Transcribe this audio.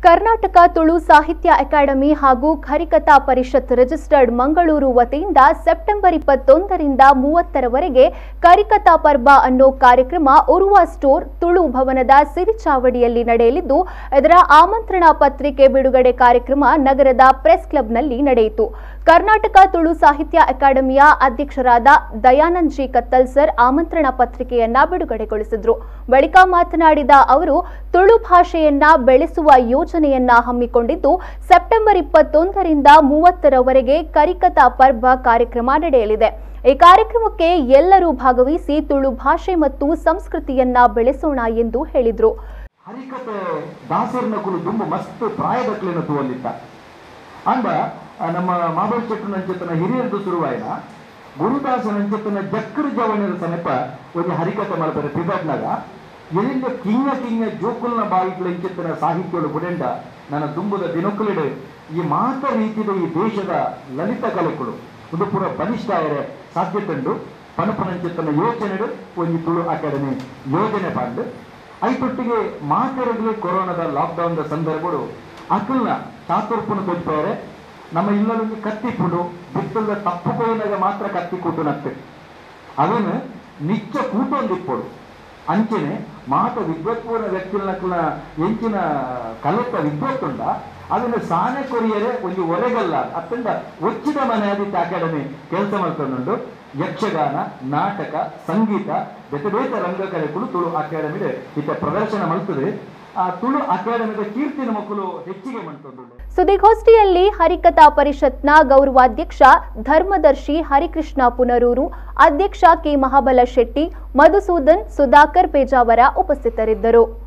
ಕರ್ನಾಟಕ ತುಳು ಸಾಹಿತ್ಯ ಅಕಾಡೆಮಿ ಹಾಗೂ ಹರಿಕಥಾ ಪರಿಷತ್ ರಿಜಿಸ್ಟರ್ಡ್ ಮಂಗಳೂರು ವತಿಯಿಂದ ಸೆಪ್ಟೆಂಬರ್ ಇಪ್ಪತ್ತೊಂದರಿಂದ ಮೂವತ್ತರವರೆಗೆ ಕರಿಕಥಾ ಪರ್ವ ಅನ್ನೋ ಕಾರ್ಯಕ್ರಮ ಉರುವ ಸ್ಟೋರ್ ತುಳು ಭವನದ ಸಿರಿಚಾವಡಿಯಲ್ಲಿ ನಡೆಯಲಿದ್ದು ಇದರ ಆಮಂತ್ರಣ ಪತ್ರಿಕೆ ಬಿಡುಗಡೆ ಕಾರ್ಯಕ್ರಮ ನಗರದ ಪ್ರೆಸ್ ಕ್ಲಬ್ನಲ್ಲಿ ನಡೆಯಿತು ಕರ್ನಾಟಕ ತುಳು ಸಾಹಿತ್ಯ ಅಕಾಡೆಮಿಯ ಅಧ್ಯಕ್ಷರಾದ ದಯಾನಂದ್ ಜಿ ಕತ್ತಲ್ ಸರ್ ಆಮಂತ್ರಣ ಪತ್ರಿಕೆಯನ್ನ ಬಿಡುಗಡೆಗೊಳಿಸಿದ್ರು ಬಳಿಕ ಮಾತನಾಡಿದ ಅವರು ತುಳು ಭಾಷೆಯನ್ನ ಬೆಳೆಸುವ ಯೋಜನೆಯನ್ನ ಹಮ್ಮಿಕೊಂಡಿದ್ದು ಸೆಪ್ಟೆಂಬರ್ ಇಪ್ಪತ್ತೊಂದರಿಂದ ಮೂವತ್ತರವರೆಗೆ ಕರಿಕಥಾ ಪರ್ವ ಕಾರ್ಯಕ್ರಮ ನಡೆಯಲಿದೆ ಈ ಕಾರ್ಯಕ್ರಮಕ್ಕೆ ಎಲ್ಲರೂ ಭಾಗವಹಿಸಿ ತುಳು ಭಾಷೆ ಮತ್ತು ಸಂಸ್ಕೃತಿಯನ್ನ ಬೆಳೆಸೋಣ ಎಂದು ಹೇಳಿದ್ರು ಹರಿಕತೆ ದಾಸರನ ಕುಲು ದುಂಬ ಮಸ್ತ್ ಪ್ರಾಯದಕ್ಲಿನ ತೂವಲ್ಲಿತ್ತ ಅಂದ ಆ, ನಮ್ಮ ಮಾಬಲ್ ಚೆಟ್ಟು ನಂಚೆತ್ತನ ಹಿರಿಯರದು ಶುರುವಾಯಿನ ಗುರುದಾಸ ನಂಚೆತ್ತನ ಜಕ್ಕರು ಜವಣಿರ ಸನೆಪ ಒಂದು ಹರಿಕತೆ ಮಲ್ಪರೆ ಪಿಬಡ್ನಾಗ ಎಲ್ಲಿಂದ ಕಿಂಗ ಕಿಂಗ ಜೋಕುಲ್ನ ಬಾಯಿಗಳ ಇಂಚೆತ್ತನ ಸಾಹಿತ್ಯಗಳು ಬುಡೆಂಡ ನನ್ನ ದುಂಬದ ದಿನಕುಲಿಡೆ ಈ ಮಾತ ರೀತಿಯ ಈ ದೇಶದ ಲಲಿತ ಕಲೆಗಳು ಒಂದು ಪೂರ ಬಲಿಷ್ಠ ಆಯರೆ ಸಾಧ್ಯತೆಂಡು ಪನಪನಂಚೆತ್ತನ ಯೋಚನೆಡು ಒಂದು ತುಳು ಅಕಾಡೆಮಿ ಯೋಜನೆ ಪಾಂಡು ಐತೊಟ್ಟಿಗೆ ಮಾತೆರಗಲಿ ಕೊರೋನಾದ ಲಾಕ್ಡೌನ್ ಸಂದರ್ಭಗಳು ಅಕಲ್ನ ಚಾತುರ್ಪುನ ಕೊಚ್ಚಿದ್ದಾರೆ ನಮ್ಮ ಇಲ್ಲೊಂದು ಕತ್ತಿಪುಡು ಬಿತ್ತದ ತಪ್ಪು ಕೊಯ್ದಾಗ ಮಾತ್ರ ಕತ್ತಿ ಕೂಟು ನತ್ತೆ ಅದನ್ನು ನಿಚ್ಚ ಕೂಟೊಂದಿಪ್ಪಡು ಅಂಚೆನೆ ಮಾತ ವಿದ್ವತ್ಪೂರ್ಣ ವ್ಯಕ್ತಿಗಳನ್ನ ಎಂಚಿನ ಕಲೆತ ವಿದ್ವತ್ತುಂಡ ಅದನ್ನು ಸಾನೆ ಕೊರಿಯರೆ ಒಂದು ಒರೆಗಲ್ಲ ಅತ್ತಂಡ ಒಚ್ಚಿದ ಮನೆ ಆದಿತ್ಯ ಅಕಾಡೆಮಿ ಕೆಲಸ ಮಾಡ್ಕೊಂಡು ಯಕ್ಷಗಾನ ನಾಟಕ ಸಂಗೀತ ಬೇತೆ ಬೇತೆ ರಂಗಕಲೆಗಳು ತುಳು ಅಕಾಡೆಮಿ ಇತ್ತ ಪ್ರದರ್ಶನ ಮಾಡ್ತದೆ ಆ ತುಳು ಅಕಾಡೆಮಿದ ಕೀರ್ತಿನ ಮಕ್ಕಳು ಹೆಚ್ಚಿಗೆ ಮಾಡ್ಕೊಂಡು ಸುದ್ದಿಗೋಷ್ಠಿಯಲ್ಲಿ ಹರಿಕಥಾ ಪರಿಷತ್ನ ಗೌರವಾಧ್ಯಕ್ಷ ಧರ್ಮದರ್ಶಿ ಹರಿಕೃಷ್ಣ ಪುನರೂರು ಅಧ್ಯಕ್ಷ ಕೆ ಮಹಾಬಲ ಶೆಟ್ಟಿ ಮಧುಸೂದನ್ ಸುಧಾಕರ್ ಪೇಜಾವರ ಉಪಸ್ಥಿತರಿದ್ದರು